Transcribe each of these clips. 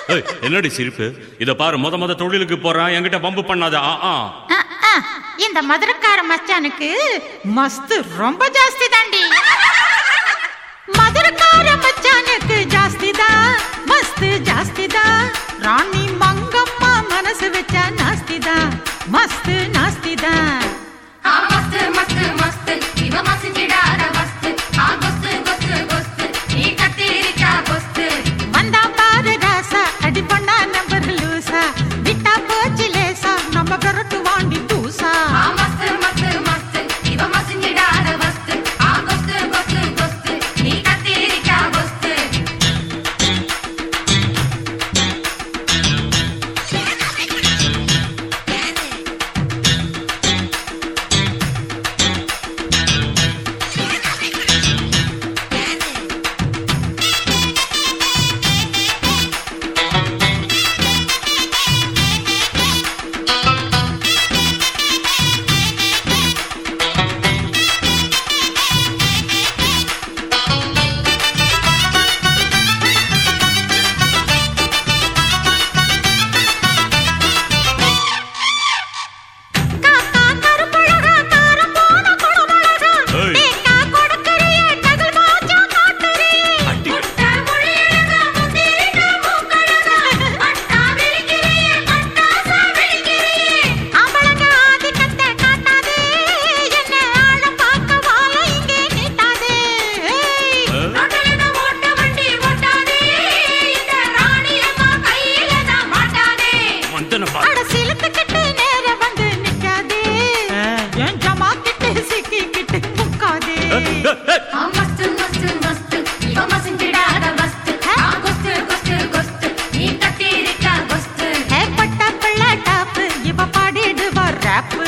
ஏய், என்னடி சிரிப்பு இத பாரு முத முத தொழிலுக்கு போறான் என்கிட்ட பம்பு பண்ணாத ஆ ஆ அஹ், அஹ், இந்த மதுரக்கார மச்சானுக்கு மஸ்து ரொம்ப ஜாஸ்தி தாண்டி மதுரக்கார மச்சானுக்கு ஜாஸ்தி தான் மஸ்து ஜாஸ்தி தான் ராணி மங்கம்மா மனசு வச்சா நாஸ்தி தான் மஸ்து நாஸ்தி தான் ஆ மஸ்து மஸ்து மஸ்து இவ மசிஞ்சிடாத மஸ்து ஆ கொஸ்து கொஸ்து கொஸ்து நீ கத்திரிக்கா கொஸ்து வந்தா பாரு ராசா அடி பண்ணா நம்பர் லூசா விட்டா போச்சு லேசா நம்ம விரட்டு வாண்டி தூசா ஆ மஸ்து மஸ்து மஸ்து இவ மசிஞ்சிடாத மஸ்து ஆ கொஸ்து கொஸ்து கொஸ்து நீ கத்திரிக்கா கொஸ்து காக்கா கருப்பழகா காரம் போன குடமழகா ஏய். தேக்கா கொடுக்கறியே நகல் மாச்சா காட்டுறியே அடி முட்டை மொழியழகா முந்திரிக்கா மூக்கழகா மட்டா விழிக்கிறியே மட்டாசா விழிக்கிறியே ஆம்பளங்க ஆதிக்கத்தை காட்டாதே என்ன ஆழம் பார்க்க வாழ இங்கே நீட்டாதே ஏய். ரோட்டில ஓட்ட வண்டி ஓட்டாதே இந்த ராணி அம்மா கையில தான் மாட்டாதே மந்தன பாரு அட சிலுத்துக்கிட்டு நேர வந்து நிக்காதே என் ஜமா கிட்டு சிக்கிக்கிட்டு முக்காதே ஆ மஸ்து மஸ்து மஸ்து இவ மசிஞ்சிடாத மஸ்து ஆ கொஸ்து கொஸ்து கொஸ்து நீ கத்திரிக்கா கொஸ்து ஏற்பட்ட பிள்ளை டாப்பு இவ பாடிடுவா ராப்பு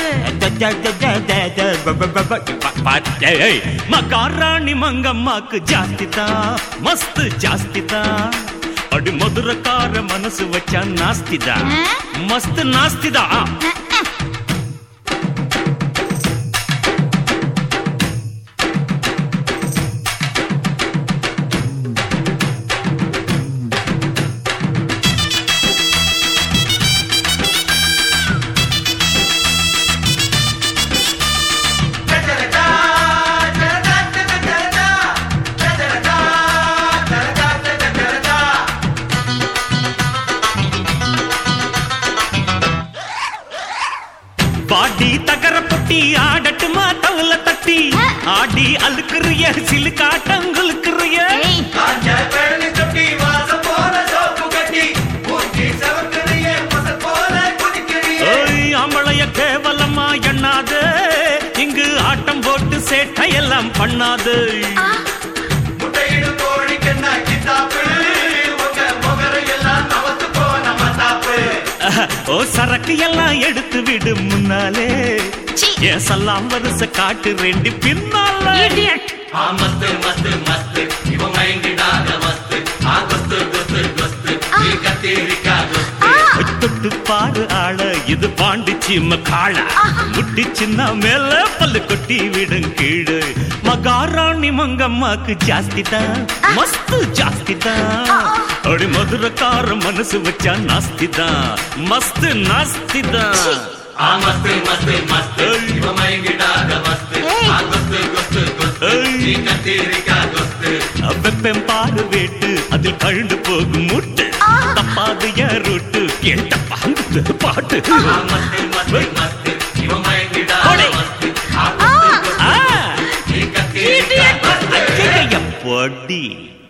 மகாராணி மங்கம்மாக்கு ஜாஸ்தி தான் மஸ்து ஜாஸ்தி தான் அடி மதுரக்கார மனசு வச்சா நாஸ்தி தான் மஸ்து நாஸ்தி தான் பாடி தகர பொட்டி ஆடட்டுமா தவுல தட்டி ஆடி அழுக்குறிய சிலுக்காட்டங்களுக்குறிய ஏய் காஞ்ச பழனி தொட்டி வாசம் போல சோப்பு கட்டி மூஞ்சி சவக்குறியே மசல் போல குதிக்கிறியே ஏய் ஆம்பளைய கேவலமா எண்ணாது இங்கு ஆட்டம் போட்டு சேட்டையெல்லாம் பண்ணாது முட்டையிடும் கோழிக்கென்ன கித்தாப்பு உங்க முகரையெல்லாம் நவத்து போன மத்தாப்பு ஓ சரக்கு எல்லாம் எடுத்து விடு முன்னாலே என் சல்லாம் வருஷ காட்டு ரெண்டு பின்னால இடியட் ஆ மஸ்து மஸ்து மஸ்து இவ மயங்கிடாத மஸ்து ஆ கொஸ்து கொஸ்து கொஸ்து நீ கத்திரிக்கா கொஸ்து தொட்டு பாரு ஆள இது பாண்டிச்சி காள முட்டி சின்ன மேல பல்லு கொட்டி விடும் கீழு மகாராணி மங்கம்மாக்கு ஜாஸ்தி தான் மஸ்து ஜாஸ்தி தான் அடி மதுரக்கார மனசு வச்சா நாஸ்தி தான் மஸ்து நாஸ்தி தான் ஆ மஸ்து மஸ்து மஸ்து இவ மயங்கிடாத மஸ்து ஆ கொஸ்து கொஸ்து கொஸ்து நீ கத்திரிக்கா கொஸ்து வெப்பம் பாரு வேட்டு அதில் கழுந்து போகும் முட்டு தப்பாது என் ரூட்டு கேட்ட பாங்கு பாட்டு ஆ மஸ்து மஸ்து மஸ்து இவ மயங்கிடாத மஸ்து ஆ கொஸ்து கொஸ்து ஆ, நீ கத்திரிக்கா கொஸ்து அச்சைய பொடி